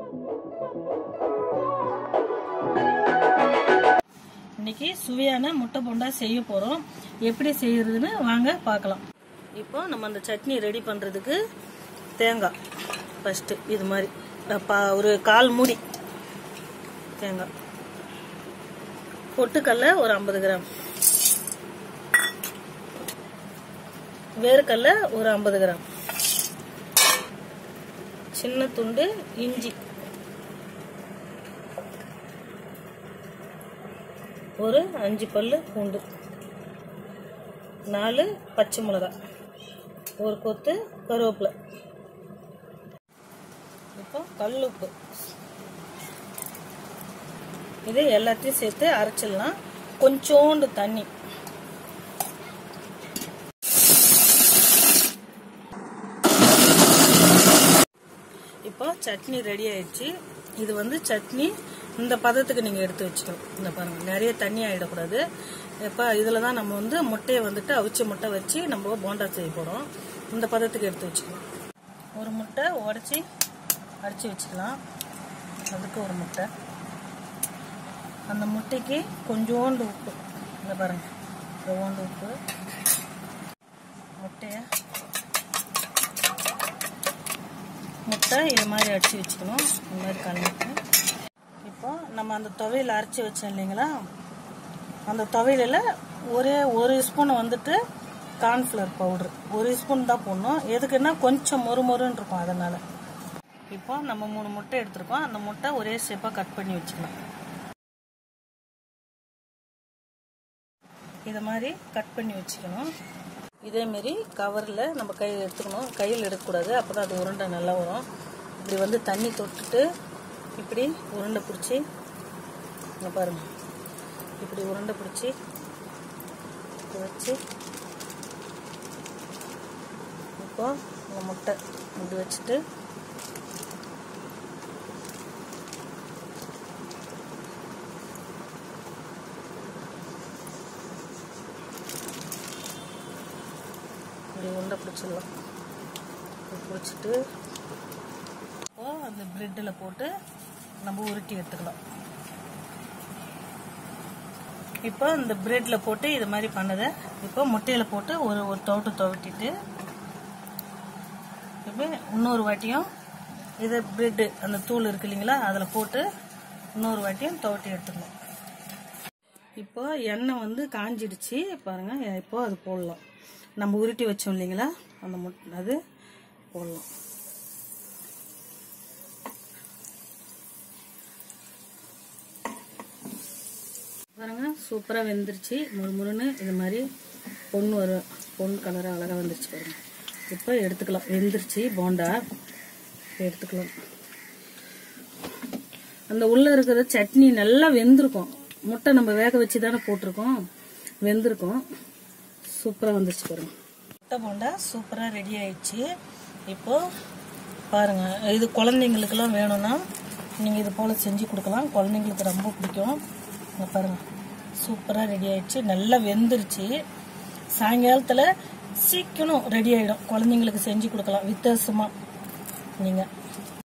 இன்னைக்கு சுவையான முட்டை போண்டா செய்ய போகிறோம் எப்படி செய்யறதுன்னு வாங்க பார்க்கலாம் இப்போ நம்ம அந்த சட்னி ரெடி பண்ணுறதுக்கு தேங்காய் ஃபஸ்ட்டு இது மாதிரி அஹ் பா- ஒரு கால் மூடி தேங்காய் பொட்டுக்கடலை ஒரு ஐம்பது கிராம் வேர்க்கடலை ஒரு ஐம்பது கிராம் சின்ன துண்டு இஞ்சி ஒரு அஞ்சு பல்லு பூண்டு நாலு பச்சை மிளகாய் ஒரு கொத்து கருவேப்பிலை இப்போ கல்லுப்பு இது எல்லாத்தையும் சேர்த்து அரைச்சிடலாம் கொஞ்சோண்டு தண்ணி இப்போ சட்னி ரெடி ஆயிடுச்சு இது வந்து சட்னி இந்த பதத்துக்கு நீங்கள் எடுத்து வச்சுக்கணும் இந்த பாருங்க நிறைய தண்ணி ஆகிடக்கூடாது இப்போ இதில் தான் நம்ம வந்து முட்டையை வந்துட்டு அவிச்ச முட்டை வச்சு நம்ம போண்டா செய்ய போகிறோம் இந்த பதத்துக்கு எடுத்து வச்சுக்கணும் ஒரு முட்டை உடச்சி அடித்து வச்சுக்கலாம் அதுக்கு ஒரு முட்டை அந்த முட்டைக்கு கொஞ்சோண்டு உப்பு இந்த பாருங்க கொஞ்சோண்டு உப்பு முட்டையை முட்டை இது மாதிரி அடித்து வச்சுக்கணும் இந்த மாதிரி கலந்துட்டு இப்போ நம்ம அந்த துவையில் அரைச்சி வச்சோம் இல்லைங்களா அந்த துவையில ஒரே ஒரு ஸ்பூன் வந்துட்டு கார்ன்ஃப்ளவர் பவுடர் ஒரு ஸ்பூன் தான் போடணும் எதுக்குன்னா கொஞ்சம் மொறு மொறுன்னு இருக்கும் அதனால இப்போ நம்ம மூணு முட்டை எடுத்திருக்கோம் அந்த முட்டை ஒரே ஷேப்பாக கட் பண்ணி வச்சுக்கலாம் இதை மாதிரி கட் பண்ணி வச்சுக்கணும் இதேமாரி கவரில் நம்ம கையில் எடுத்துக்கணும் கையில் எடுக்கக்கூடாது அப்போ தான் அது உருண்டை நல்லா வரும் இப்படி வந்து தண்ணி தொட்டுட்டு இப்படி உருண்டை பிடிச்சி இங்கே பாருங்க இப்படி உருண்டை பிடிச்சி இப்படி வச்சு இப்போ இந்த முட்டை இப்படி வச்சுட்டு இப்படி உருண்டை பிடிச்சிடலாம் இப்படி பிடிச்சிட்டு இப்போ அந்த ப்ரெட்டில் போட்டு நம்ம உருட்டி எடுத்துக்கலாம் இப்போ இந்த ப்ரெட்டில் போட்டு இது மாதிரி பண்ணதை இப்போ முட்டையில் போட்டு ஒரு ஒரு துவட்டு துவட்டிட்டு இப்போ இன்னொரு வாட்டியும் இதை ப்ரெட்டு அந்த தூள் இருக்கு இல்லைங்களா அதில் போட்டு இன்னொரு வாட்டியும் துவட்டி எடுத்துக்கணும் இப்போ எண்ணெய் வந்து காஞ்சிடுச்சு பாருங்க இப்போ அது போடலாம் நம்ம உருட்டி வச்சோம் இல்லைங்களா அந்த முட் அது போடலாம் பாருங்க சூப்பராக வெந்துருச்சு முறுமுறுன்னு இது மாதிரி பொண்ணு வரும் பொன் கலராக அழகாக வந்துருச்சு பாருங்க இப்போ எடுத்துக்கலாம் வெந்துருச்சு போண்டா இப்போ எடுத்துக்கலாம் அந்த உள்ள இருக்கிற சட்னி நல்லா வெந்திருக்கும் முட்டை நம்ம வேக வச்சு தானே போட்டிருக்கோம் வெந்திருக்கும் சூப்பராக வந்துருச்சு பாருங்க முட்டை போண்டா சூப்பராக ரெடி ஆயிடுச்சு இப்போ பாருங்க இது குழந்தைங்களுக்கெல்லாம் வேணும்னா நீங்கள் இது போல் செஞ்சு கொடுக்கலாம் குழந்தைங்களுக்கு ரொம்ப பிடிக்கும் இங்க பாருங்க சூப்பராக ரெடி ஆயிடுச்சு நல்லா வெந்துருச்சு சாயங்காலத்தில் சீக்கிரம் ரெடி ஆகிடும் குழந்தைங்களுக்கு செஞ்சு கொடுக்கலாம் வித்தியாசமாக நீங்கள்